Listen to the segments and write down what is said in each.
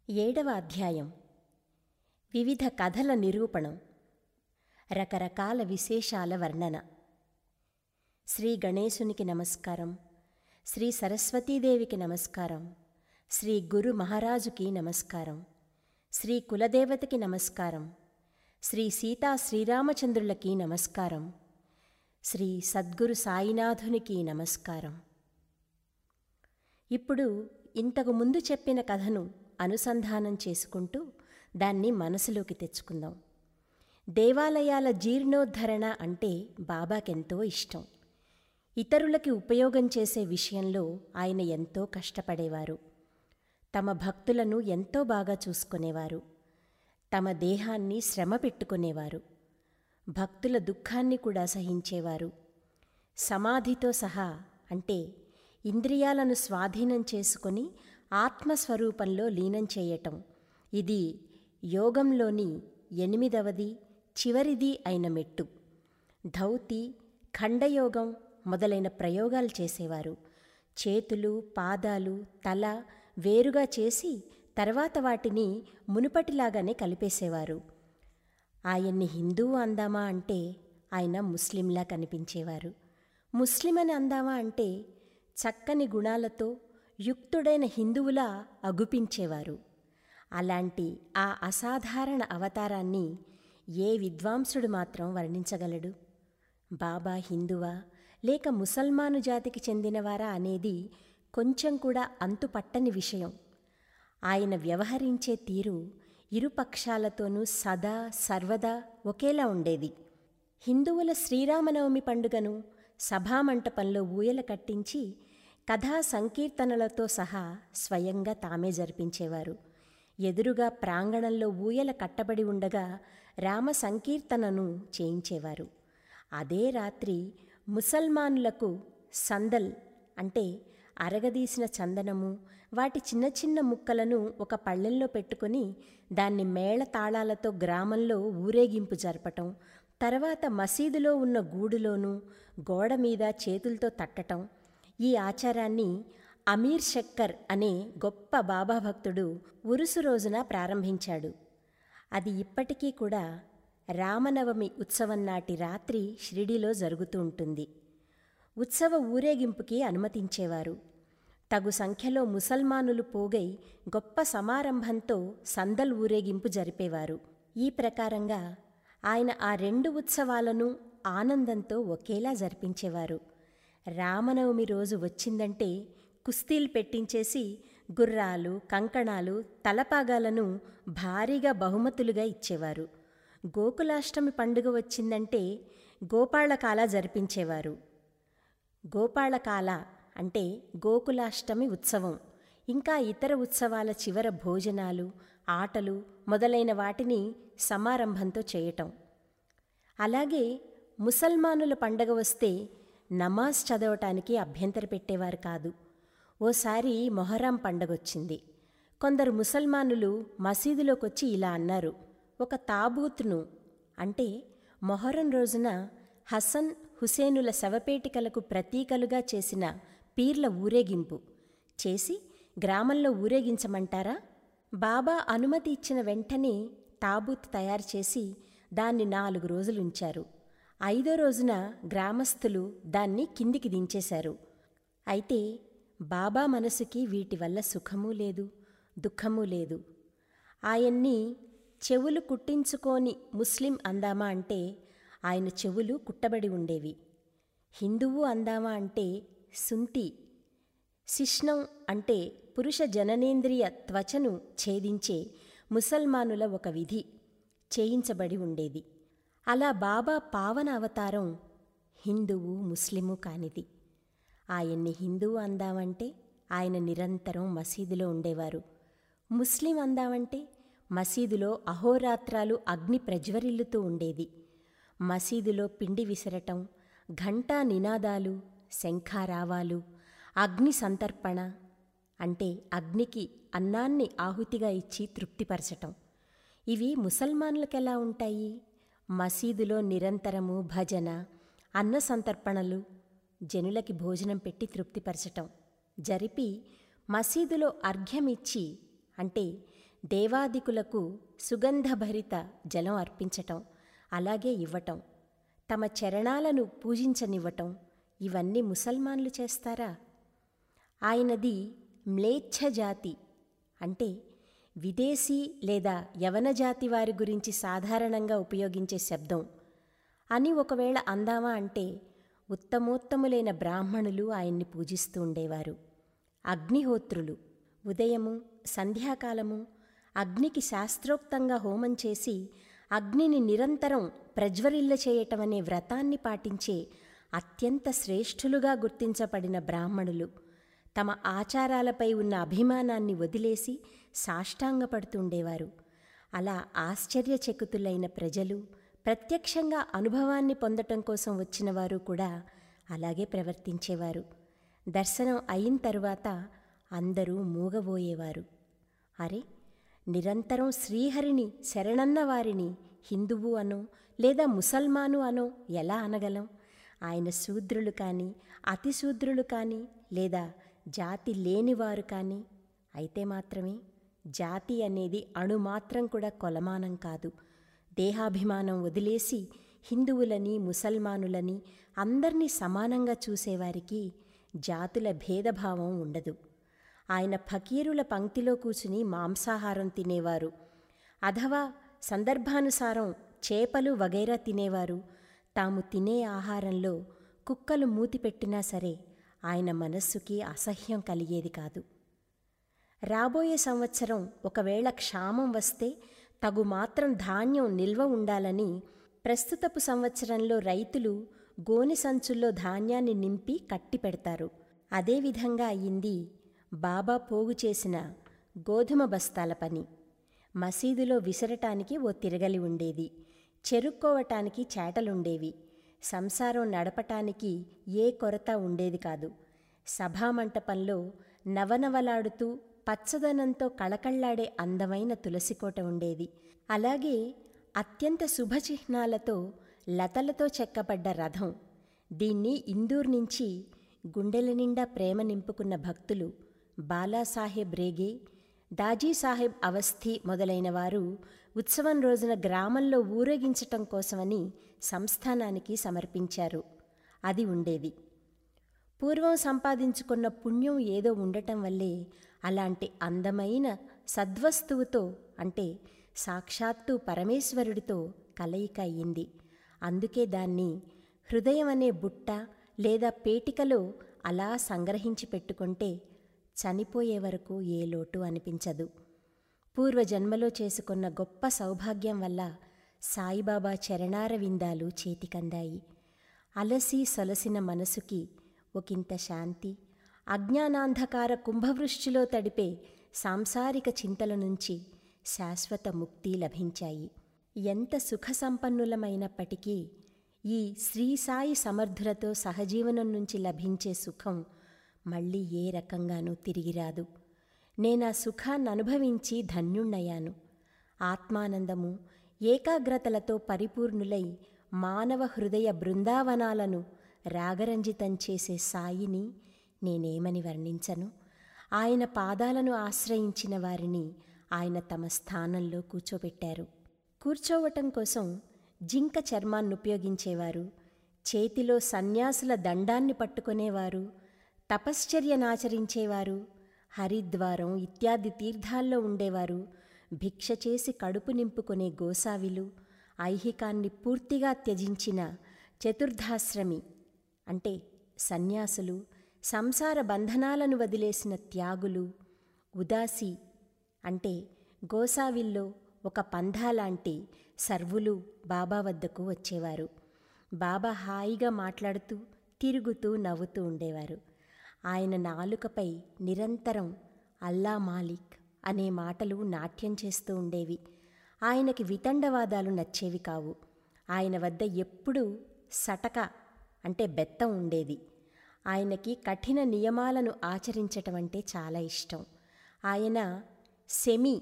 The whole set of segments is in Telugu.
ఏడవ అధ్యాయం వివిధ కథల నిరూపణం రకరకాల విశేషాల వర్ణన శ్రీ గణేశునికి నమస్కారం శ్రీ సరస్వతీదేవికి నమస్కారం శ్రీ గురు మహారాజుకి నమస్కారం శ్రీ కులదేవతకి నమస్కారం శ్రీ సీతా శ్రీరామచంద్రులకి నమస్కారం శ్రీ సద్గురు సాయినాథునికి నమస్కారం ఇప్పుడు ఇంతకు ముందు చెప్పిన కథను అనుసంధానం చేసుకుంటూ దాన్ని మనసులోకి తెచ్చుకుందాం దేవాలయాల జీర్ణోద్ధరణ అంటే బాబాకెంతో ఇష్టం ఇతరులకి ఉపయోగం చేసే విషయంలో ఆయన ఎంతో కష్టపడేవారు తమ భక్తులను ఎంతో బాగా చూసుకునేవారు తమ దేహాన్ని శ్రమ పెట్టుకునేవారు భక్తుల దుఃఖాన్ని కూడా సహించేవారు సమాధితో సహా అంటే ఇంద్రియాలను స్వాధీనం చేసుకొని ఆత్మస్వరూపంలో లీనం చేయటం ఇది యోగంలోని ఎనిమిదవది చివరిది అయిన మెట్టు ధౌతి ఖండయోగం మొదలైన ప్రయోగాలు చేసేవారు చేతులు పాదాలు తల వేరుగా చేసి తర్వాత వాటిని మునుపటిలాగానే కలిపేసేవారు ఆయన్ని హిందువు అందామా అంటే ఆయన ముస్లింలా కనిపించేవారు ముస్లిం అని అందామా అంటే చక్కని గుణాలతో యుక్తుడైన హిందువులా అగుపించేవారు అలాంటి ఆ అసాధారణ అవతారాన్ని ఏ విద్వాంసుడు మాత్రం వర్ణించగలడు బాబా హిందువా లేక ముసల్మాను జాతికి చెందినవారా అనేది కొంచెం కూడా అంతుపట్టని విషయం ఆయన వ్యవహరించే తీరు ఇరు పక్షాలతోనూ సదా సర్వదా ఒకేలా ఉండేది హిందువుల శ్రీరామనవమి పండుగను సభామంటపంలో ఊయల కట్టించి కథా సంకీర్తనలతో సహా స్వయంగా తామే జరిపించేవారు ఎదురుగా ప్రాంగణంలో ఊయల కట్టబడి ఉండగా రామ సంకీర్తనను చేయించేవారు అదే రాత్రి ముసల్మానులకు సందల్ అంటే అరగదీసిన చందనము వాటి చిన్న చిన్న ముక్కలను ఒక పళ్ళెంలో పెట్టుకొని దాన్ని మేళ తాళాలతో గ్రామంలో ఊరేగింపు జరపటం తర్వాత మసీదులో ఉన్న గూడులోనూ గోడ మీద చేతులతో తట్టటం ఈ ఆచారాన్ని అమీర్ షక్కర్ అనే గొప్ప బాబా భక్తుడు ఉరుసు రోజున ప్రారంభించాడు అది ఇప్పటికీ కూడా రామనవమి ఉత్సవం నాటి రాత్రి షిరిడిలో జరుగుతూ ఉంటుంది ఉత్సవ ఊరేగింపుకి అనుమతించేవారు తగు సంఖ్యలో ముసల్మానులు పోగై గొప్ప సమారంభంతో సందల్ ఊరేగింపు జరిపేవారు ఈ ప్రకారంగా ఆయన ఆ రెండు ఉత్సవాలను ఆనందంతో ఒకేలా జరిపించేవారు రామనవమి రోజు వచ్చిందంటే కుస్తీలు పెట్టించేసి గుర్రాలు కంకణాలు తలపాగాలను భారీగా బహుమతులుగా ఇచ్చేవారు గోకులాష్టమి పండుగ వచ్చిందంటే గోపాళకాల జరిపించేవారు గోపాళకాల అంటే గోకులాష్టమి ఉత్సవం ఇంకా ఇతర ఉత్సవాల చివర భోజనాలు ఆటలు మొదలైన వాటిని సమారంభంతో చేయటం అలాగే ముసల్మానుల పండగ వస్తే నమాజ్ చదవటానికి అభ్యంతర పెట్టేవారు కాదు ఓసారి మొహరం పండగొచ్చింది కొందరు ముసల్మానులు మసీదులోకొచ్చి ఇలా అన్నారు ఒక తాబూత్ను అంటే మొహరం రోజున హసన్ హుసేనుల శవపేటికలకు ప్రతీకలుగా చేసిన పీర్ల ఊరేగింపు చేసి గ్రామంలో ఊరేగించమంటారా బాబా అనుమతి ఇచ్చిన వెంటనే తాబూత్ తయారు చేసి దాన్ని నాలుగు రోజులుంచారు ఐదో రోజున గ్రామస్తులు దాన్ని కిందికి దించేశారు అయితే బాబా మనసుకి వీటి వల్ల సుఖమూ లేదు దుఃఖమూ లేదు ఆయన్ని చెవులు కుట్టించుకోని ముస్లిం అందామా అంటే ఆయన చెవులు కుట్టబడి ఉండేవి హిందువు అందామా అంటే సుంతి శిష్ణం అంటే పురుష జననేంద్రియ త్వచను ఛేదించే ముసల్మానుల ఒక విధి చేయించబడి ఉండేది అలా బాబా పావన అవతారం హిందువు ముస్లిము కానిది ఆయన్ని హిందువు అందామంటే ఆయన నిరంతరం మసీదులో ఉండేవారు ముస్లిం అందామంటే మసీదులో అహోరాత్రాలు అగ్ని ప్రజ్వరిల్లుతూ ఉండేది మసీదులో పిండి విసరటం ఘంటా నినాదాలు శంఖారావాలు అగ్ని సంతర్పణ అంటే అగ్నికి అన్నాన్ని ఆహుతిగా ఇచ్చి తృప్తిపరచటం ఇవి ముసల్మానులకెలా ఉంటాయి మసీదులో నిరంతరము భజన అన్న సంతర్పణలు జనులకి భోజనం పెట్టి తృప్తిపరచటం జరిపి మసీదులో అర్ఘ్యమిచ్చి అంటే దేవాదికులకు సుగంధభరిత జలం అర్పించటం అలాగే ఇవ్వటం తమ చరణాలను పూజించనివ్వటం ఇవన్నీ ముసల్మాన్లు చేస్తారా ఆయనది మ్లేచ్ఛ జాతి అంటే విదేశీ లేదా యవన జాతి వారి గురించి సాధారణంగా ఉపయోగించే శబ్దం అని ఒకవేళ అందామా అంటే ఉత్తమోత్తములైన బ్రాహ్మణులు ఆయన్ని పూజిస్తూ ఉండేవారు అగ్నిహోత్రులు ఉదయము సంధ్యాకాలము అగ్నికి శాస్త్రోక్తంగా హోమం చేసి అగ్నిని నిరంతరం ప్రజ్వరిల్ల చేయటం అనే వ్రతాన్ని పాటించే అత్యంత శ్రేష్ఠులుగా గుర్తించబడిన బ్రాహ్మణులు తమ ఆచారాలపై ఉన్న అభిమానాన్ని వదిలేసి సాష్టాంగపడుతుండేవారు అలా ఆశ్చర్యచకితులైన ప్రజలు ప్రత్యక్షంగా అనుభవాన్ని పొందటం కోసం వచ్చిన వారు కూడా అలాగే ప్రవర్తించేవారు దర్శనం అయిన తరువాత అందరూ మూగబోయేవారు అరే నిరంతరం శ్రీహరిని శరణన్న వారిని హిందువు అనో లేదా ముసల్మాను అనో ఎలా అనగలం ఆయన శూద్రులు కానీ అతిశూద్రులు కానీ లేదా జాతి లేనివారు కానీ అయితే మాత్రమే జాతి అనేది అణుమాత్రం కూడా కొలమానం కాదు దేహాభిమానం వదిలేసి హిందువులని ముసల్మానులని అందర్నీ సమానంగా చూసేవారికి జాతుల భేదభావం ఉండదు ఆయన ఫకీరుల పంక్తిలో కూర్చుని మాంసాహారం తినేవారు అథవా సందర్భానుసారం చేపలు వగైరా తినేవారు తాము తినే ఆహారంలో కుక్కలు మూతి పెట్టినా సరే ఆయన మనస్సుకి అసహ్యం కలిగేది కాదు రాబోయే సంవత్సరం ఒకవేళ క్షామం వస్తే తగు మాత్రం ధాన్యం నిల్వ ఉండాలని ప్రస్తుతపు సంవత్సరంలో రైతులు గోని సంచుల్లో ధాన్యాన్ని నింపి కట్టి పెడతారు అదేవిధంగా అయ్యింది బాబా పోగు చేసిన గోధుమ బస్తాల పని మసీదులో విసరటానికి ఓ తిరగలి ఉండేది చెరుక్కోవటానికి చేటలుండేవి సంసారం నడపటానికి ఏ కొరత ఉండేది కాదు సభామంటపంలో నవనవలాడుతూ పచ్చదనంతో కళకళ్లాడే అందమైన తులసికోట ఉండేది అలాగే అత్యంత శుభచిహ్నాలతో లతలతో చెక్కబడ్డ రథం దీన్ని ఇందూర్ నుంచి గుండెల నిండా ప్రేమ నింపుకున్న భక్తులు బాలాసాహెబ్ రేగే దాజీసాహెబ్ అవస్థి మొదలైన వారు ఉత్సవం రోజున గ్రామంలో ఊరేగించటం కోసమని సంస్థానానికి సమర్పించారు అది ఉండేది పూర్వం సంపాదించుకున్న పుణ్యం ఏదో ఉండటం వల్లే అలాంటి అందమైన సద్వస్తువుతో అంటే సాక్షాత్తు పరమేశ్వరుడితో కలయిక అయ్యింది అందుకే దాన్ని హృదయం అనే బుట్ట లేదా పేటికలో అలా సంగ్రహించి పెట్టుకుంటే చనిపోయే వరకు ఏ లోటు అనిపించదు పూర్వజన్మలో చేసుకున్న గొప్ప సౌభాగ్యం వల్ల సాయిబాబా చరణార విందాలు చేతికందాయి అలసి సొలసిన మనసుకి ఒకంత శాంతి అజ్ఞానాంధకార కుంభవృష్టిలో తడిపే సాంసారిక చింతల నుంచి శాశ్వత ముక్తి లభించాయి ఎంత సుఖ సంపన్నులమైనప్పటికీ ఈ శ్రీ సాయి సమర్థులతో సహజీవనం నుంచి లభించే సుఖం మళ్ళీ ఏ రకంగానూ తిరిగిరాదు నేనా సుఖాన్ని అనుభవించి ధన్యుణ్ణయ్యాను ఆత్మానందము ఏకాగ్రతలతో పరిపూర్ణులై మానవ హృదయ బృందావనాలను రాగరంజితం చేసే సాయిని నేనేమని వర్ణించను ఆయన పాదాలను ఆశ్రయించిన వారిని ఆయన తమ స్థానంలో కూర్చోబెట్టారు కూర్చోవటం కోసం జింక చర్మాన్ని ఉపయోగించేవారు చేతిలో సన్యాసుల దండాన్ని పట్టుకునేవారు తపశ్చర్యనాచరించేవారు హరిద్వారం ఇత్యాది తీర్థాల్లో ఉండేవారు భిక్ష చేసి కడుపు నింపుకునే గోసావిలు ఐహికాన్ని పూర్తిగా త్యజించిన చతుర్ధాశ్రమి అంటే సన్యాసులు సంసార బంధనాలను వదిలేసిన త్యాగులు ఉదాసి అంటే గోసావిల్లో ఒక పంధాలాంటి సర్వులు బాబా వద్దకు వచ్చేవారు బాబా హాయిగా మాట్లాడుతూ తిరుగుతూ నవ్వుతూ ఉండేవారు ఆయన నాలుకపై నిరంతరం అల్లా మాలిక్ అనే మాటలు నాట్యం చేస్తూ ఉండేవి ఆయనకి వితండవాదాలు నచ్చేవి కావు ఆయన వద్ద ఎప్పుడూ సటక అంటే బెత్తం ఉండేది ఆయనకి కఠిన నియమాలను ఆచరించటం అంటే చాలా ఇష్టం ఆయన సెమి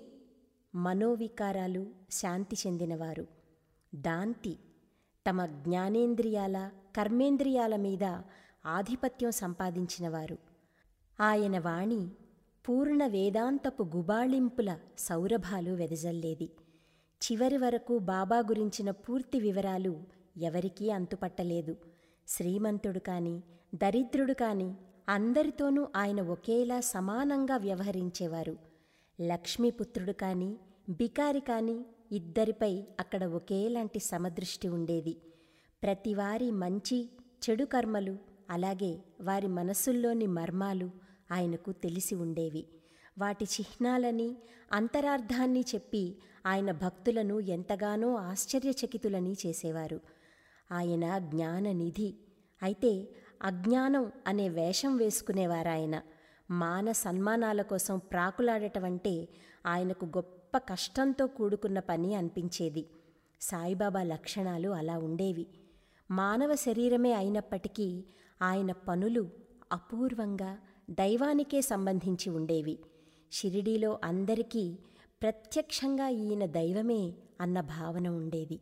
మనోవికారాలు శాంతి చెందినవారు దాంతి తమ జ్ఞానేంద్రియాల కర్మేంద్రియాల మీద ఆధిపత్యం సంపాదించినవారు ఆయన వాణి పూర్ణ వేదాంతపు గుబాళింపుల సౌరభాలు వెదజల్లేది చివరి వరకు బాబా గురించిన పూర్తి వివరాలు ఎవరికీ అంతుపట్టలేదు శ్రీమంతుడు కాని దరిద్రుడు కాని అందరితోనూ ఆయన ఒకేలా సమానంగా వ్యవహరించేవారు లక్ష్మీపుత్రుడు కాని బికారి కాని ఇద్దరిపై అక్కడ ఒకేలాంటి సమదృష్టి ఉండేది ప్రతివారి మంచి చెడు కర్మలు అలాగే వారి మనస్సుల్లోని మర్మాలు ఆయనకు తెలిసి ఉండేవి వాటి చిహ్నాలని అంతరార్థాన్ని చెప్పి ఆయన భక్తులను ఎంతగానో ఆశ్చర్యచకితులని చేసేవారు ఆయన జ్ఞాననిధి అయితే అజ్ఞానం అనే వేషం వేసుకునేవారాయన మాన సన్మానాల కోసం ప్రాకులాడటం అంటే ఆయనకు గొప్ప కష్టంతో కూడుకున్న పని అనిపించేది సాయిబాబా లక్షణాలు అలా ఉండేవి మానవ శరీరమే అయినప్పటికీ ఆయన పనులు అపూర్వంగా దైవానికే సంబంధించి ఉండేవి షిరిడీలో అందరికీ ప్రత్యక్షంగా ఈయన దైవమే అన్న భావన ఉండేది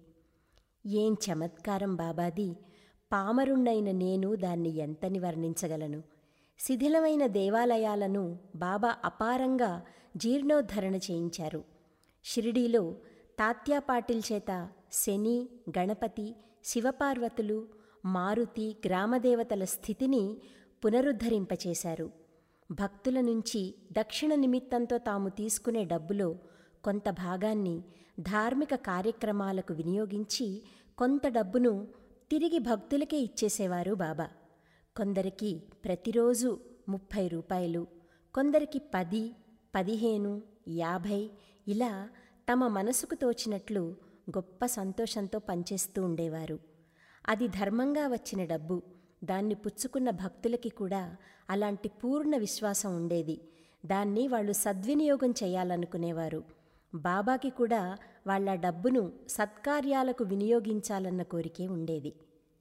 ఏం చమత్కారం బాబాది పామరుణ్ణైన నేను దాన్ని ఎంతని వర్ణించగలను శిథిలమైన దేవాలయాలను బాబా అపారంగా జీర్ణోద్ధరణ చేయించారు షిరిడీలో తాత్యా పాటిల్ చేత శని గణపతి శివపార్వతులు మారుతి గ్రామదేవతల స్థితిని పునరుద్ధరింపచేశారు భక్తుల నుంచి దక్షిణ నిమిత్తంతో తాము తీసుకునే డబ్బులో కొంత భాగాన్ని ధార్మిక కార్యక్రమాలకు వినియోగించి కొంత డబ్బును తిరిగి భక్తులకే ఇచ్చేసేవారు బాబా కొందరికి ప్రతిరోజు ముప్పై రూపాయలు కొందరికి పది పదిహేను యాభై ఇలా తమ మనసుకు తోచినట్లు గొప్ప సంతోషంతో పనిచేస్తూ ఉండేవారు అది ధర్మంగా వచ్చిన డబ్బు దాన్ని పుచ్చుకున్న భక్తులకి కూడా అలాంటి పూర్ణ విశ్వాసం ఉండేది దాన్ని వాళ్ళు సద్వినియోగం చేయాలనుకునేవారు బాబాకి కూడా వాళ్ళ డబ్బును సత్కార్యాలకు వినియోగించాలన్న కోరికే ఉండేది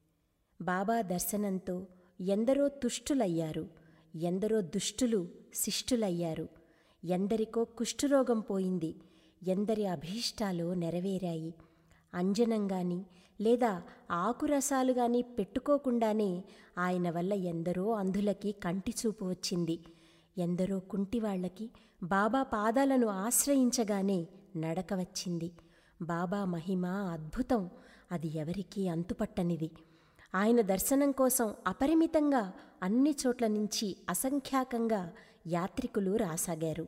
బాబా దర్శనంతో ఎందరో తుష్టులయ్యారు ఎందరో దుష్టులు శిష్టులయ్యారు ఎందరికో కుష్ఠురోగం పోయింది ఎందరి అభీష్టాలు నెరవేరాయి అంజనం గాని లేదా ఆకురసాలు గాని పెట్టుకోకుండానే ఆయన వల్ల ఎందరో అంధులకి కంటి చూపు వచ్చింది ఎందరో కుంటివాళ్లకి బాబా పాదాలను ఆశ్రయించగానే నడక వచ్చింది బాబా మహిమ అద్భుతం అది ఎవరికీ అంతుపట్టనిది ఆయన దర్శనం కోసం అపరిమితంగా అన్ని చోట్ల నుంచి అసంఖ్యాకంగా యాత్రికులు రాసాగారు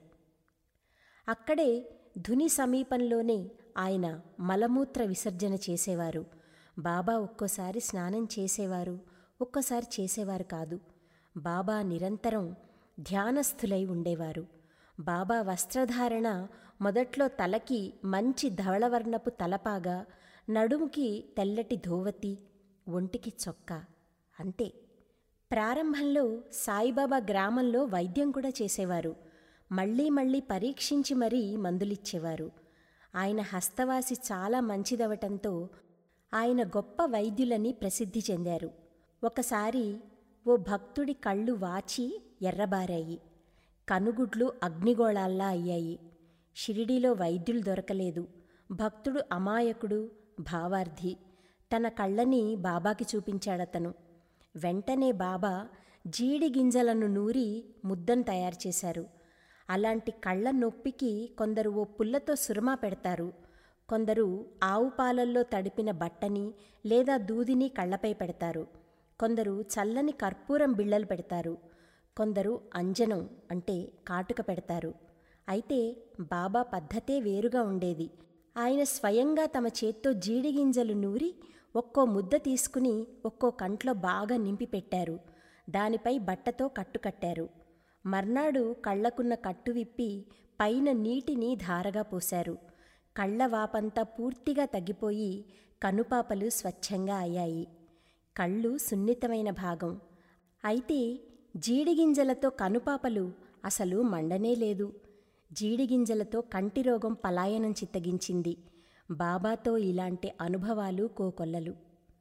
అక్కడే ధుని సమీపంలోనే ఆయన మలమూత్ర విసర్జన చేసేవారు బాబా ఒక్కోసారి స్నానం చేసేవారు ఒక్కోసారి చేసేవారు కాదు బాబా నిరంతరం ధ్యానస్థులై ఉండేవారు బాబా వస్త్రధారణ మొదట్లో తలకి మంచి ధవళవర్ణపు తలపాగా నడుముకి తెల్లటి ధోవతి ఒంటికి చొక్కా అంతే ప్రారంభంలో సాయిబాబా గ్రామంలో వైద్యం కూడా చేసేవారు మళ్ళీ మళ్ళీ పరీక్షించి మరీ మందులిచ్చేవారు ఆయన హస్తవాసి చాలా మంచిదవటంతో ఆయన గొప్ప వైద్యులని ప్రసిద్ధి చెందారు ఒకసారి ఓ భక్తుడి కళ్ళు వాచి ఎర్రబారాయి కనుగుడ్లు అగ్నిగోళాల్లా అయ్యాయి షిరిడీలో వైద్యులు దొరకలేదు భక్తుడు అమాయకుడు భావార్థి తన కళ్ళని బాబాకి చూపించాడతను వెంటనే బాబా జీడి గింజలను నూరి ముద్దను తయారు చేశారు అలాంటి కళ్ళ నొప్పికి కొందరు ఓ పుల్లతో సురమా పెడతారు కొందరు ఆవు పాలల్లో తడిపిన బట్టని లేదా దూదిని కళ్ళపై పెడతారు కొందరు చల్లని కర్పూరం బిళ్ళలు పెడతారు కొందరు అంజనం అంటే కాటుక పెడతారు అయితే బాబా పద్ధతే వేరుగా ఉండేది ఆయన స్వయంగా తమ చేత్తో జీడిగింజలు నూరి ఒక్కో ముద్ద తీసుకుని ఒక్కో కంట్లో బాగా నింపి పెట్టారు దానిపై బట్టతో కట్టుకట్టారు మర్నాడు కళ్ళకున్న కట్టు విప్పి పైన నీటిని ధారగా పోశారు కళ్ళ వాపంతా పూర్తిగా తగ్గిపోయి కనుపాపలు స్వచ్ఛంగా అయ్యాయి కళ్ళు సున్నితమైన భాగం అయితే జీడిగింజలతో కనుపాపలు అసలు మండనే లేదు జీడిగింజలతో కంటి రోగం పలాయనం చిత్తగించింది బాబాతో ఇలాంటి అనుభవాలు కోకొల్లలు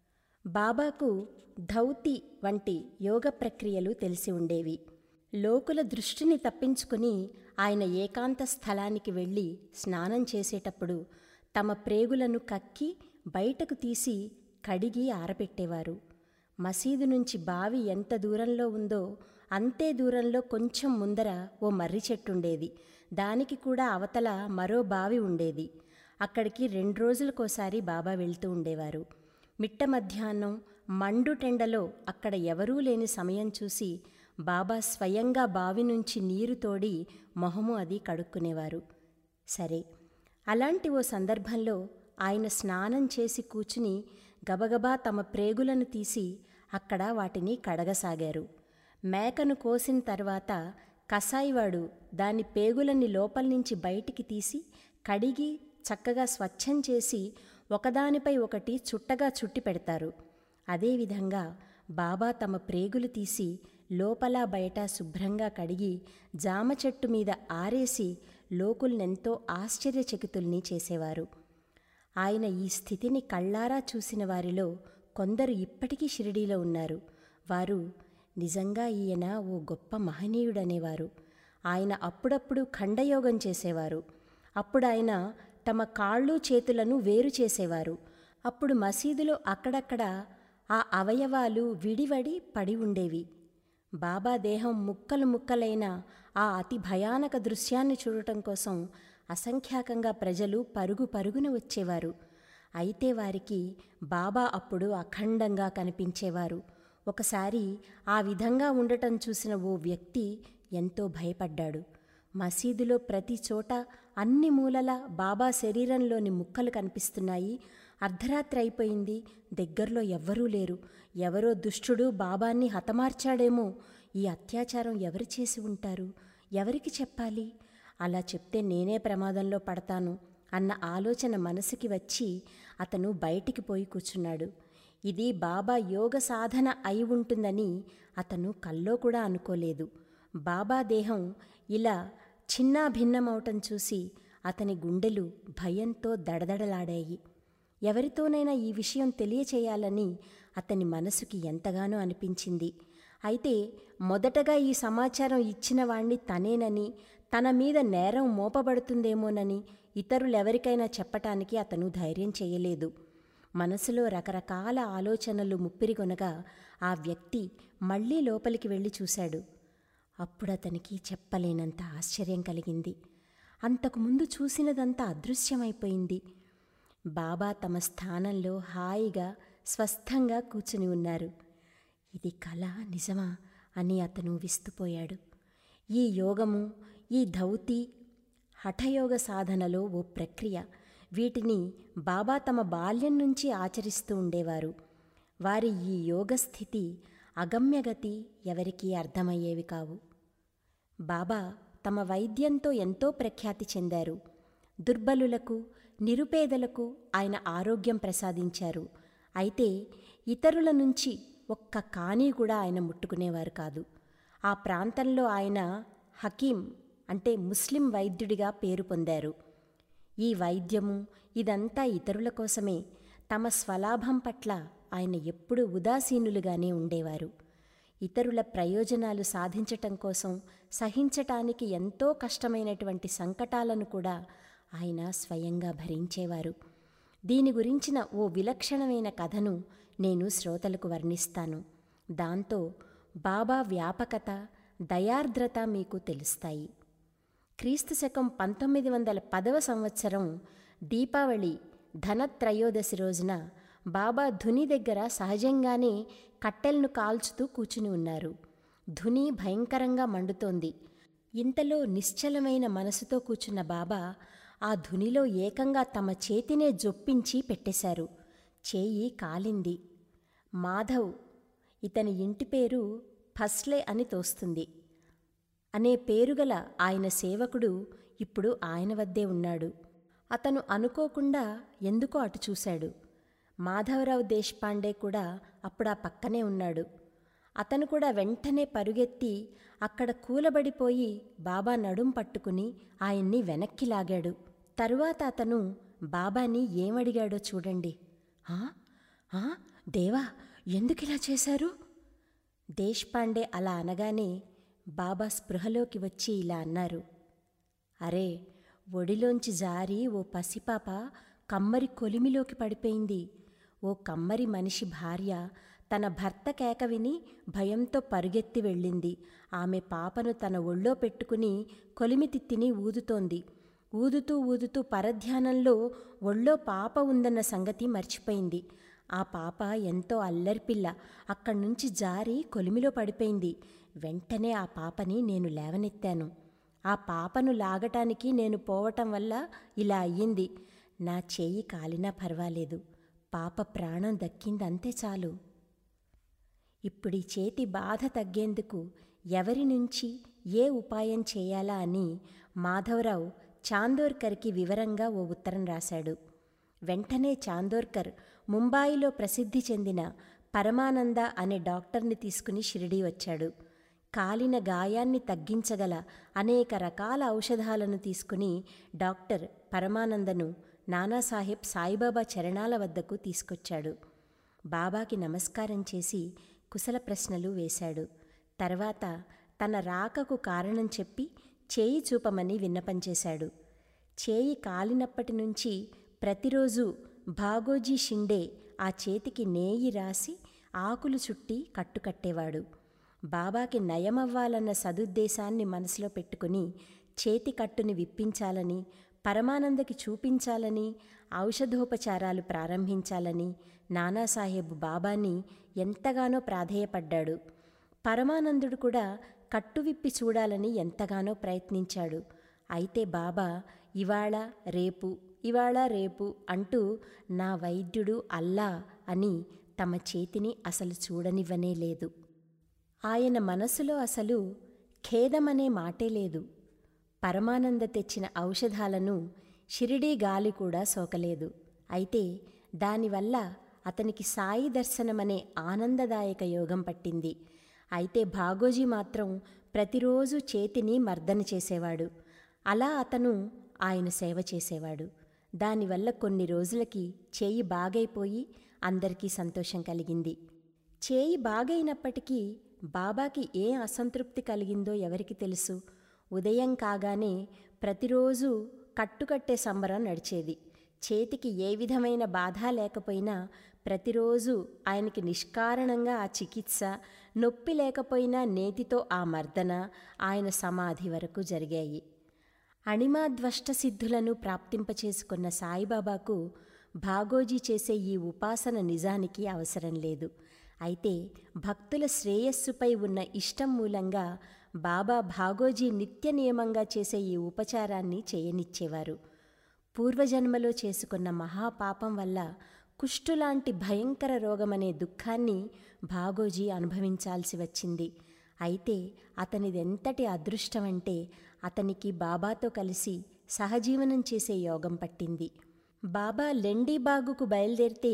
బాబాకు ధౌతి వంటి యోగ ప్రక్రియలు తెలిసి ఉండేవి లోకుల దృష్టిని తప్పించుకుని ఆయన ఏకాంత స్థలానికి వెళ్ళి స్నానం చేసేటప్పుడు తమ ప్రేగులను కక్కి బయటకు తీసి కడిగి ఆరబెట్టేవారు మసీదు నుంచి బావి ఎంత దూరంలో ఉందో అంతే దూరంలో కొంచెం ముందర ఓ మర్రి చెట్టుండేది దానికి కూడా అవతల మరో బావి ఉండేది అక్కడికి రెండు రోజులకోసారి బాబా వెళ్తూ ఉండేవారు మిట్ట మధ్యాహ్నం మండు టెండలో అక్కడ ఎవరూ లేని సమయం చూసి బాబా స్వయంగా బావి నుంచి నీరు తోడి మొహము అది కడుక్కునేవారు సరే అలాంటి ఓ సందర్భంలో ఆయన స్నానం చేసి కూర్చుని గబగబా తమ ప్రేగులను తీసి అక్కడ వాటిని కడగసాగారు మేకను కోసిన తర్వాత కసాయివాడు దాని పేగులని లోపల నుంచి బయటికి తీసి కడిగి చక్కగా స్వచ్ఛం చేసి ఒకదానిపై ఒకటి చుట్టగా చుట్టి పెడతారు అదేవిధంగా బాబా తమ ప్రేగులు తీసి లోపల బయట శుభ్రంగా కడిగి జామ చెట్టు మీద ఆరేసి లోకుల్నెంతో ఆశ్చర్యచకితుల్ని చేసేవారు ఆయన ఈ స్థితిని కళ్ళారా చూసిన వారిలో కొందరు ఇప్పటికీ షిరిడీలో ఉన్నారు వారు నిజంగా ఈయన ఓ గొప్ప మహనీయుడనేవారు ఆయన అప్పుడప్పుడు ఖండయోగం చేసేవారు అప్పుడు ఆయన తమ కాళ్ళు చేతులను వేరు చేసేవారు అప్పుడు మసీదులో అక్కడక్కడ ఆ అవయవాలు విడివడి పడి ఉండేవి బాబా దేహం ముక్కలు ముక్కలైన ఆ అతి భయానక దృశ్యాన్ని చూడటం కోసం అసంఖ్యాకంగా ప్రజలు పరుగు పరుగున వచ్చేవారు అయితే వారికి బాబా అప్పుడు అఖండంగా కనిపించేవారు ఒకసారి ఆ విధంగా ఉండటం చూసిన ఓ వ్యక్తి ఎంతో భయపడ్డాడు మసీదులో ప్రతి చోట అన్ని మూలల బాబా శరీరంలోని ముక్కలు కనిపిస్తున్నాయి అర్ధరాత్రి అయిపోయింది దగ్గరలో ఎవ్వరూ లేరు ఎవరో దుష్టుడు బాబాన్ని హతమార్చాడేమో ఈ అత్యాచారం ఎవరు చేసి ఉంటారు ఎవరికి చెప్పాలి అలా చెప్తే నేనే ప్రమాదంలో పడతాను అన్న ఆలోచన మనసుకి వచ్చి అతను బయటికి పోయి కూర్చున్నాడు ఇది బాబా యోగ సాధన అయి ఉంటుందని అతను కల్లో కూడా అనుకోలేదు బాబా దేహం ఇలా చిన్నాభిన్నమవటం చూసి అతని గుండెలు భయంతో దడదడలాడాయి ఎవరితోనైనా ఈ విషయం తెలియచేయాలని అతని మనసుకి ఎంతగానో అనిపించింది అయితే మొదటగా ఈ సమాచారం ఇచ్చిన వాణ్ణి తనేనని తన మీద నేరం మోపబడుతుందేమోనని ఇతరులెవరికైనా చెప్పటానికి అతను ధైర్యం చేయలేదు మనసులో రకరకాల ఆలోచనలు ముప్పిరిగొనగా ఆ వ్యక్తి మళ్ళీ లోపలికి వెళ్ళి చూశాడు అప్పుడు అతనికి చెప్పలేనంత ఆశ్చర్యం కలిగింది అంతకుముందు చూసినదంతా అదృశ్యమైపోయింది బాబా తమ స్థానంలో హాయిగా స్వస్థంగా కూర్చుని ఉన్నారు ఇది కళ నిజమా అని అతను విస్తుపోయాడు ఈ యోగము ఈ ధౌతి హఠయోగ సాధనలో ఓ ప్రక్రియ వీటిని బాబా తమ బాల్యం నుంచి ఆచరిస్తూ ఉండేవారు వారి ఈ యోగస్థితి అగమ్యగతి ఎవరికీ అర్థమయ్యేవి కావు బాబా తమ వైద్యంతో ఎంతో ప్రఖ్యాతి చెందారు దుర్బలులకు నిరుపేదలకు ఆయన ఆరోగ్యం ప్రసాదించారు అయితే ఇతరుల నుంచి ఒక్క కానీ కూడా ఆయన ముట్టుకునేవారు కాదు ఆ ప్రాంతంలో ఆయన హకీం అంటే ముస్లిం వైద్యుడిగా పేరు పొందారు ఈ వైద్యము ఇదంతా ఇతరుల కోసమే తమ స్వలాభం పట్ల ఆయన ఎప్పుడూ ఉదాసీనులుగానే ఉండేవారు ఇతరుల ప్రయోజనాలు సాధించటం కోసం సహించటానికి ఎంతో కష్టమైనటువంటి సంకటాలను కూడా ఆయన స్వయంగా భరించేవారు దీని గురించిన ఓ విలక్షణమైన కథను నేను శ్రోతలకు వర్ణిస్తాను దాంతో బాబా వ్యాపకత దయార్ద్రత మీకు తెలుస్తాయి క్రీస్తు శకం పంతొమ్మిది వందల పదవ సంవత్సరం దీపావళి ధనత్రయోదశి రోజున బాబా ధుని దగ్గర సహజంగానే కట్టెలను కాల్చుతూ కూచుని ఉన్నారు ధుని భయంకరంగా మండుతోంది ఇంతలో నిశ్చలమైన మనసుతో కూర్చున్న బాబా ఆ ధునిలో ఏకంగా తమ చేతినే జొప్పించి పెట్టేశారు చేయి కాలింది మాధవ్ ఇతని ఇంటి పేరు ఫస్లే అని తోస్తుంది అనే పేరుగల ఆయన సేవకుడు ఇప్పుడు ఆయన వద్దే ఉన్నాడు అతను అనుకోకుండా ఎందుకో అటు చూశాడు మాధవరావు దేశపాండే కూడా అప్పుడు ఆ పక్కనే ఉన్నాడు అతను కూడా వెంటనే పరుగెత్తి అక్కడ కూలబడిపోయి బాబా నడుం పట్టుకుని ఆయన్ని వెనక్కి లాగాడు తరువాత అతను బాబాని ఏమడిగాడో చూడండి "ఆ? ఆ? దేవా ఎందుకిలా చేశారు దేశ్పాండే అలా అనగానే బాబా స్పృహలోకి వచ్చి ఇలా అన్నారు అరే ఒడిలోంచి జారి ఓ పసిపాప కమ్మరి కొలిమిలోకి పడిపోయింది ఓ కమ్మరి మనిషి భార్య తన భర్త కేక విని భయంతో పరుగెత్తి వెళ్ళింది ఆమె పాపను తన ఒళ్ళో పెట్టుకుని కొలిమితిత్తిని ఊదుతోంది ఊదుతూ ఊదుతూ పరధ్యానంలో ఒళ్ళో పాప ఉందన్న సంగతి మర్చిపోయింది ఆ పాప ఎంతో అల్లరిపిల్ల అక్కడి నుంచి జారి కొలిమిలో పడిపోయింది వెంటనే ఆ పాపని నేను లేవనెత్తాను ఆ పాపను లాగటానికి నేను పోవటం వల్ల ఇలా అయ్యింది నా చేయి కాలినా పర్వాలేదు పాప ప్రాణం దక్కింది అంతే చాలు ఇప్పుడీ చేతి బాధ తగ్గేందుకు ఎవరి నుంచి ఏ ఉపాయం చేయాలా అని మాధవరావు చాందోర్కర్కి వివరంగా ఓ ఉత్తరం రాశాడు వెంటనే చాందోర్కర్ ముంబాయిలో ప్రసిద్ధి చెందిన పరమానంద అనే డాక్టర్ని తీసుకుని షిరిడీ వచ్చాడు కాలిన గాయాన్ని తగ్గించగల అనేక రకాల ఔషధాలను తీసుకుని డాక్టర్ పరమానందను నానాసాహెబ్ సాయిబాబా చరణాల వద్దకు తీసుకొచ్చాడు బాబాకి నమస్కారం చేసి కుశల ప్రశ్నలు వేశాడు తర్వాత తన రాకకు కారణం చెప్పి చేయి చూపమని విన్నపం చేశాడు చేయి కాలినప్పటి నుంచి ప్రతిరోజు భాగోజీ షిండే ఆ చేతికి నేయి రాసి ఆకులు చుట్టి కట్టుకట్టేవాడు బాబాకి నయమవ్వాలన్న సదుద్దేశాన్ని మనసులో పెట్టుకుని చేతి కట్టుని విప్పించాలని పరమానందకి చూపించాలని ఔషధోపచారాలు ప్రారంభించాలని నానాసాహెబ్ బాబాని ఎంతగానో ప్రాధేయపడ్డాడు పరమానందుడు కూడా కట్టు విప్పి చూడాలని ఎంతగానో ప్రయత్నించాడు అయితే బాబా ఇవాళ రేపు ఇవాళ రేపు అంటూ నా వైద్యుడు అల్లా అని తమ చేతిని అసలు చూడనివ్వనే లేదు ఆయన మనసులో అసలు ఖేదమనే మాటే లేదు పరమానంద తెచ్చిన ఔషధాలను షిరిడీ గాలి కూడా సోకలేదు అయితే దానివల్ల అతనికి సాయి దర్శనమనే ఆనందదాయక యోగం పట్టింది అయితే భాగోజీ మాత్రం ప్రతిరోజు చేతిని మర్దన చేసేవాడు అలా అతను ఆయన సేవ చేసేవాడు దానివల్ల కొన్ని రోజులకి చేయి బాగైపోయి అందరికీ సంతోషం కలిగింది చేయి బాగైనప్పటికీ బాబాకి ఏ అసంతృప్తి కలిగిందో ఎవరికి తెలుసు ఉదయం కాగానే ప్రతిరోజు కట్టుకట్టే సంబరం నడిచేది చేతికి ఏ విధమైన బాధ లేకపోయినా ప్రతిరోజు ఆయనకి నిష్కారణంగా ఆ చికిత్స నొప్పి లేకపోయినా నేతితో ఆ మర్దన ఆయన సమాధి వరకు జరిగాయి అణిమాద్వష్ట సిద్ధులను ప్రాప్తింపచేసుకున్న సాయిబాబాకు భాగోజీ చేసే ఈ ఉపాసన నిజానికి అవసరం లేదు అయితే భక్తుల శ్రేయస్సుపై ఉన్న ఇష్టం మూలంగా బాబా భాగోజీ నిత్య నియమంగా చేసే ఈ ఉపచారాన్ని చేయనిచ్చేవారు పూర్వజన్మలో చేసుకున్న మహాపాపం వల్ల కుష్టులాంటి భయంకర రోగమనే దుఃఖాన్ని భాగోజీ అనుభవించాల్సి వచ్చింది అయితే అతనిదెంతటి అదృష్టమంటే అతనికి బాబాతో కలిసి సహజీవనం చేసే యోగం పట్టింది బాబా లెండీబాగుకు బయలుదేరితే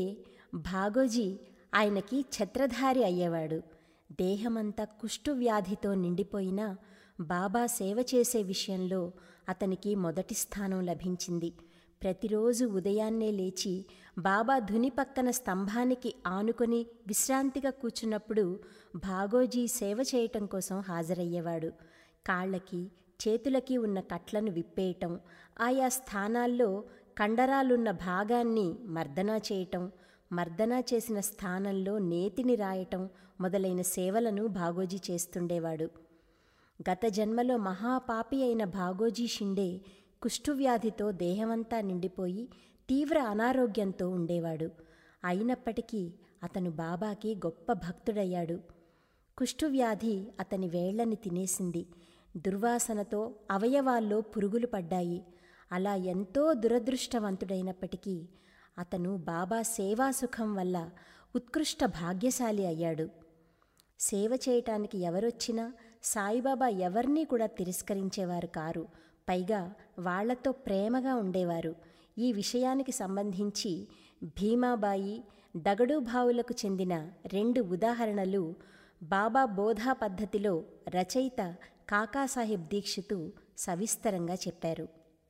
భాగోజీ ఆయనకి ఛత్రధారి అయ్యేవాడు దేహమంతా కుష్టు వ్యాధితో నిండిపోయినా బాబా సేవ చేసే విషయంలో అతనికి మొదటి స్థానం లభించింది ప్రతిరోజు ఉదయాన్నే లేచి బాబా ధుని పక్కన స్తంభానికి ఆనుకొని విశ్రాంతిగా కూర్చున్నప్పుడు భాగోజీ సేవ చేయటం కోసం హాజరయ్యేవాడు కాళ్ళకి చేతులకి ఉన్న కట్లను విప్పేయటం ఆయా స్థానాల్లో కండరాలున్న భాగాన్ని మర్దనా చేయటం మర్దనా చేసిన స్థానంలో నేతిని రాయటం మొదలైన సేవలను భాగోజీ చేస్తుండేవాడు గత జన్మలో మహాపాపి అయిన భాగోజీ షిండే కుష్ఠువ్యాధితో దేహమంతా నిండిపోయి తీవ్ర అనారోగ్యంతో ఉండేవాడు అయినప్పటికీ అతను బాబాకి గొప్ప భక్తుడయ్యాడు కుష్ఠువ్యాధి అతని వేళ్లని తినేసింది దుర్వాసనతో అవయవాల్లో పురుగులు పడ్డాయి అలా ఎంతో దురదృష్టవంతుడైనప్పటికీ అతను బాబా సేవాసుఖం వల్ల ఉత్కృష్ట భాగ్యశాలి అయ్యాడు సేవ చేయటానికి ఎవరొచ్చినా సాయిబాబా ఎవరినీ కూడా తిరస్కరించేవారు కారు పైగా వాళ్లతో ప్రేమగా ఉండేవారు ఈ విషయానికి సంబంధించి భీమాబాయి దగడుభావులకు చెందిన రెండు ఉదాహరణలు బాబా బోధా పద్ధతిలో రచయిత కాకాసాహెబ్ దీక్షితు సవిస్తరంగా చెప్పారు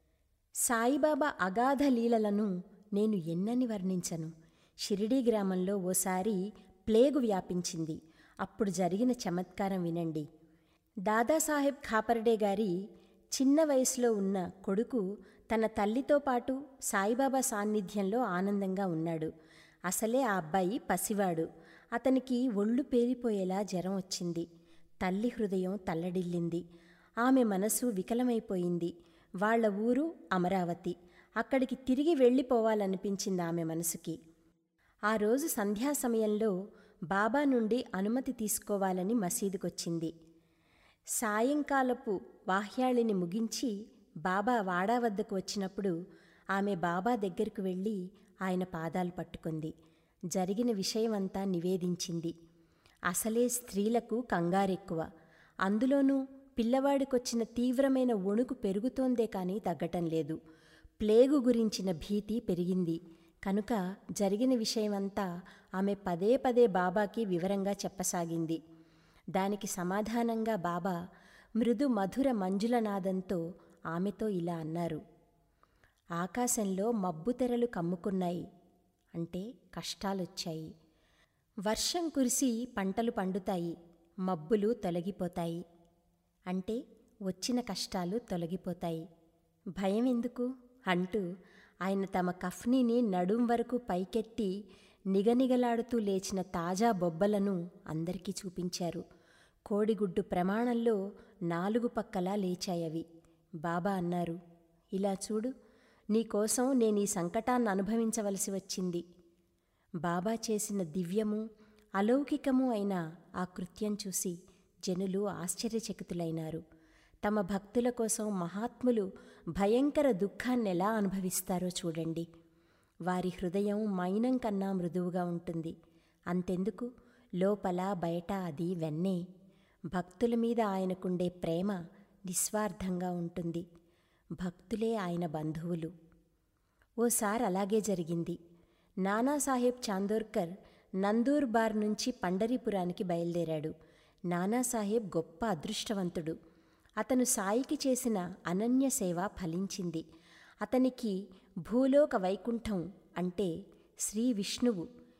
సాయిబాబా అగాధ లీలలను నేను ఎన్నని వర్ణించను షిరిడీ గ్రామంలో ఓసారి ప్లేగు వ్యాపించింది అప్పుడు జరిగిన చమత్కారం వినండి దాదాసాహెబ్ ఖాపర్డే గారి చిన్న వయసులో ఉన్న కొడుకు తన తల్లితో పాటు సాయిబాబా సాన్నిధ్యంలో ఆనందంగా ఉన్నాడు అసలే ఆ అబ్బాయి పసివాడు అతనికి ఒళ్ళు పేరిపోయేలా జ్వరం వచ్చింది తల్లి హృదయం తల్లడిల్లింది ఆమె మనసు వికలమైపోయింది వాళ్ళ ఊరు అమరావతి అక్కడికి తిరిగి వెళ్ళిపోవాలనిపించింది ఆమె మనసుకి ఆ రోజు సంధ్యా సమయంలో బాబా నుండి అనుమతి తీసుకోవాలని మసీదుకొచ్చింది సాయంకాలపు వాహ్యాళిని ముగించి బాబా వాడా వద్దకు వచ్చినప్పుడు ఆమె బాబా దగ్గరకు వెళ్ళి ఆయన పాదాలు పట్టుకుంది జరిగిన విషయమంతా నివేదించింది అసలే స్త్రీలకు కంగారెక్కువ అందులోనూ పిల్లవాడికొచ్చిన తీవ్రమైన వణుకు పెరుగుతోందే కానీ తగ్గటం లేదు ప్లేగు గురించిన భీతి పెరిగింది కనుక జరిగిన విషయమంతా ఆమె పదే పదే బాబాకి వివరంగా చెప్పసాగింది దానికి సమాధానంగా బాబా మృదు మధుర మంజులనాదంతో ఆమెతో ఇలా అన్నారు ఆకాశంలో మబ్బు తెరలు కమ్ముకున్నాయి అంటే కష్టాలొచ్చాయి వర్షం కురిసి పంటలు పండుతాయి మబ్బులు తొలగిపోతాయి అంటే వచ్చిన కష్టాలు తొలగిపోతాయి భయం ఎందుకు అంటూ ఆయన తమ కఫ్నీని నడుం వరకు పైకెత్తి నిగనిగలాడుతూ లేచిన తాజా బొబ్బలను అందరికీ చూపించారు కోడిగుడ్డు ప్రమాణంలో నాలుగు పక్కలా లేచాయవి బాబా అన్నారు ఇలా చూడు నీకోసం నేను ఈ సంకటాన్ని అనుభవించవలసి వచ్చింది బాబా చేసిన దివ్యము అలౌకికము అయిన ఆ కృత్యం చూసి జనులు ఆశ్చర్యచకితులైనారు తమ భక్తుల కోసం మహాత్ములు భయంకర దుఃఖాన్ని ఎలా అనుభవిస్తారో చూడండి వారి హృదయం మైనం కన్నా మృదువుగా ఉంటుంది అంతెందుకు లోపల బయట అది వెన్నే భక్తుల మీద ఆయనకుండే ప్రేమ నిస్వార్థంగా ఉంటుంది భక్తులే ఆయన బంధువులు ఓసారి అలాగే జరిగింది నానాసాహెబ్ చాందోర్కర్ నందూర్ బార్ నుంచి పండరీపురానికి బయలుదేరాడు నానాసాహెబ్ గొప్ప అదృష్టవంతుడు అతను సాయికి చేసిన అనన్య సేవ ఫలించింది అతనికి భూలోక వైకుంఠం అంటే శ్రీ విష్ణువు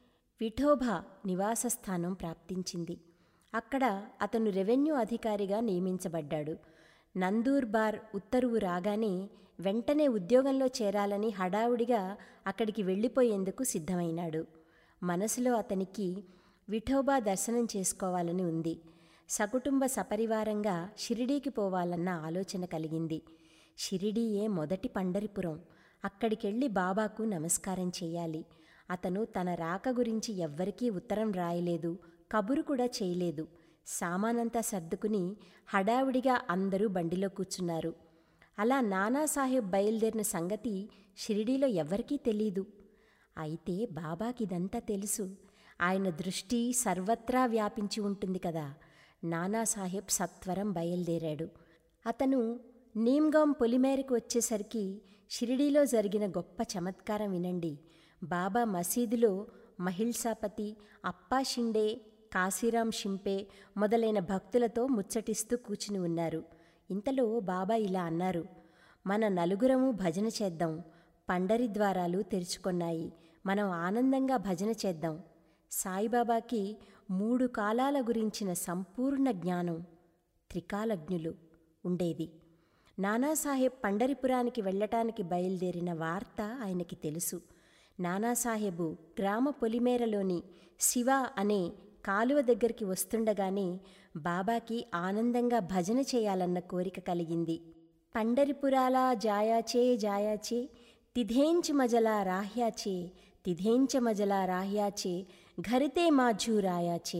విఠోబా నివాసస్థానం ప్రాప్తించింది అక్కడ అతను రెవెన్యూ అధికారిగా నియమించబడ్డాడు నందూర్ బార్ ఉత్తర్వు రాగానే వెంటనే ఉద్యోగంలో చేరాలని హడావుడిగా అక్కడికి వెళ్ళిపోయేందుకు సిద్ధమైనాడు మనసులో అతనికి విఠోబా దర్శనం చేసుకోవాలని ఉంది సకుటుంబ సపరివారంగా షిరిడీకి పోవాలన్న ఆలోచన కలిగింది షిరిడీయే మొదటి పండరిపురం అక్కడికెళ్ళి బాబాకు నమస్కారం చేయాలి అతను తన రాక గురించి ఎవ్వరికీ ఉత్తరం రాయలేదు కబురు కూడా చేయలేదు సామానంతా సర్దుకుని హడావిడిగా అందరూ బండిలో కూర్చున్నారు అలా నానాసాహెబ్ బయలుదేరిన సంగతి షిరిడీలో ఎవ్వరికీ తెలీదు అయితే బాబాకిదంతా తెలుసు ఆయన దృష్టి సర్వత్రా వ్యాపించి ఉంటుంది కదా నానాసాహెబ్ సత్వరం బయలుదేరాడు అతను నీమ్గాం పొలిమేరకు వచ్చేసరికి షిరిడీలో జరిగిన గొప్ప చమత్కారం వినండి బాబా మసీదులో మహిల్సాపతి అప్పా షిండే కాశీరాం షింపే మొదలైన భక్తులతో ముచ్చటిస్తూ కూర్చుని ఉన్నారు ఇంతలో బాబా ఇలా అన్నారు మన నలుగురము భజన చేద్దాం పండరి ద్వారాలు తెరుచుకొన్నాయి మనం ఆనందంగా భజన చేద్దాం సాయిబాబాకి మూడు కాలాల గురించిన సంపూర్ణ జ్ఞానం త్రికాలజ్ఞులు ఉండేది నానాసాహెబ్ పండరిపురానికి వెళ్ళటానికి బయలుదేరిన వార్త ఆయనకి తెలుసు నానాసాహెబు గ్రామ పొలిమేరలోని శివ అనే కాలువ దగ్గరికి వస్తుండగానే బాబాకి ఆనందంగా భజన చేయాలన్న కోరిక కలిగింది పండరిపురాలా జాయాచే జాయాచే తిథేంచ మజలా రాహ్యాచే తిథేంచ మజలా రాహ్యాచే ఘరితే మాఝూ రాయాచే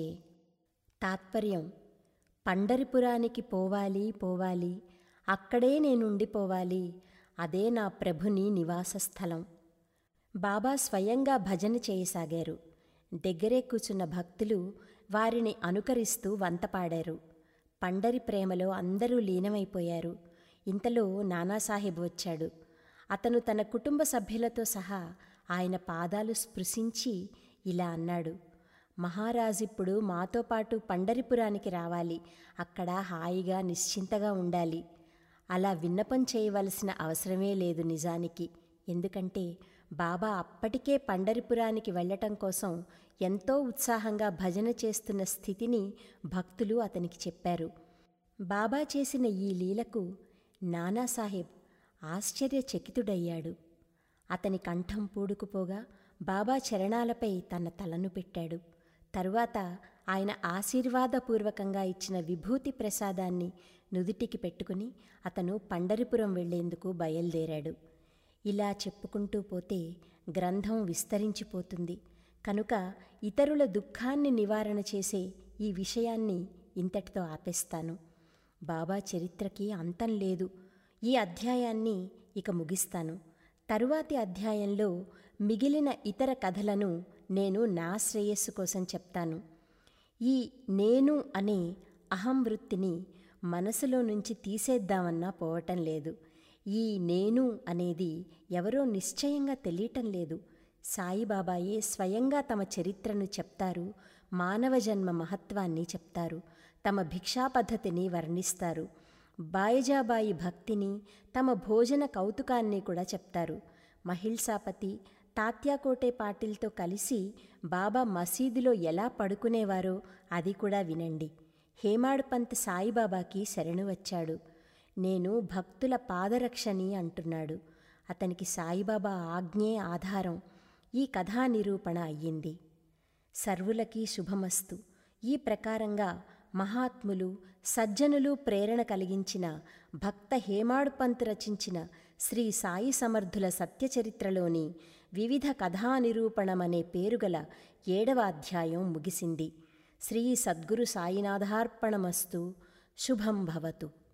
తాత్పర్యం పండరిపురానికి పోవాలి పోవాలి అక్కడే నేనుండిపోవాలి అదే నా ప్రభుని నివాసస్థలం బాబా స్వయంగా భజన చేయసాగారు దగ్గరే కూర్చున్న భక్తులు వారిని అనుకరిస్తూ వంతపాడారు పండరి ప్రేమలో అందరూ లీనమైపోయారు ఇంతలో నానాసాహెబ్ వచ్చాడు అతను తన కుటుంబ సభ్యులతో సహా ఆయన పాదాలు స్పృశించి ఇలా అన్నాడు మహారాజిప్పుడు మాతో పాటు పండరిపురానికి రావాలి అక్కడ హాయిగా నిశ్చింతగా ఉండాలి అలా విన్నపం చేయవలసిన అవసరమే లేదు నిజానికి ఎందుకంటే బాబా అప్పటికే పండరిపురానికి వెళ్ళటం కోసం ఎంతో ఉత్సాహంగా భజన చేస్తున్న స్థితిని భక్తులు అతనికి బాబా చేసిన ఈ లీలకు నానాసాహెబ్ ఆశ్చర్యచకితుడయ్యాడు అతని కంఠం పూడుకుపోగా బాబా చరణాలపై తన తలను పెట్టాడు తరువాత ఆయన ఆశీర్వాదపూర్వకంగా ఇచ్చిన విభూతి ప్రసాదాన్ని నుదుటికి పెట్టుకుని అతను పండరిపురం వెళ్లేందుకు బయలుదేరాడు ఇలా చెప్పుకుంటూ పోతే గ్రంథం విస్తరించిపోతుంది కనుక ఇతరుల దుఃఖాన్ని నివారణ చేసే ఈ విషయాన్ని ఇంతటితో ఆపేస్తాను బాబా చరిత్రకి అంతం లేదు ఈ అధ్యాయాన్ని ఇక ముగిస్తాను తరువాతి అధ్యాయంలో మిగిలిన ఇతర కథలను నేను నా శ్రేయస్సు కోసం చెప్తాను ఈ నేను అనే అహం వృత్తిని మనసులో నుంచి తీసేద్దామన్నా పోవటం లేదు ఈ నేను అనేది ఎవరో నిశ్చయంగా తెలియటం లేదు సాయిబాబాయే స్వయంగా తమ చరిత్రను చెప్తారు మానవ జన్మ మహత్వాన్ని చెప్తారు తమ భిక్షా పద్ధతిని వర్ణిస్తారు బాయిజాబాయి భక్తిని తమ భోజన కౌతుకాన్ని కూడా చెప్తారు మహిళసాపతి తాత్యాకోటే పాటిల్తో కలిసి బాబా మసీదులో ఎలా పడుకునేవారో అది కూడా వినండి హేమాడ్ పంత్ సాయిబాబాకి శరణు వచ్చాడు నేను భక్తుల పాదరక్షని అంటున్నాడు అతనికి సాయిబాబా ఆజ్ఞే ఆధారం ఈ కథా నిరూపణ అయ్యింది సర్వులకి శుభమస్తు ఈ ప్రకారంగా మహాత్ములు సజ్జనులు ప్రేరణ కలిగించిన భక్త హేమాడ్ పంత్ రచించిన శ్రీ సాయి సమర్థుల సత్యచరిత్రలోని వివిధ కథా నిరూపణమనే పేరుగల ఏడవ అధ్యాయం ముగిసింది శ్రీ సద్గురు సాయినాథార్పణమస్తు శుభం భవతు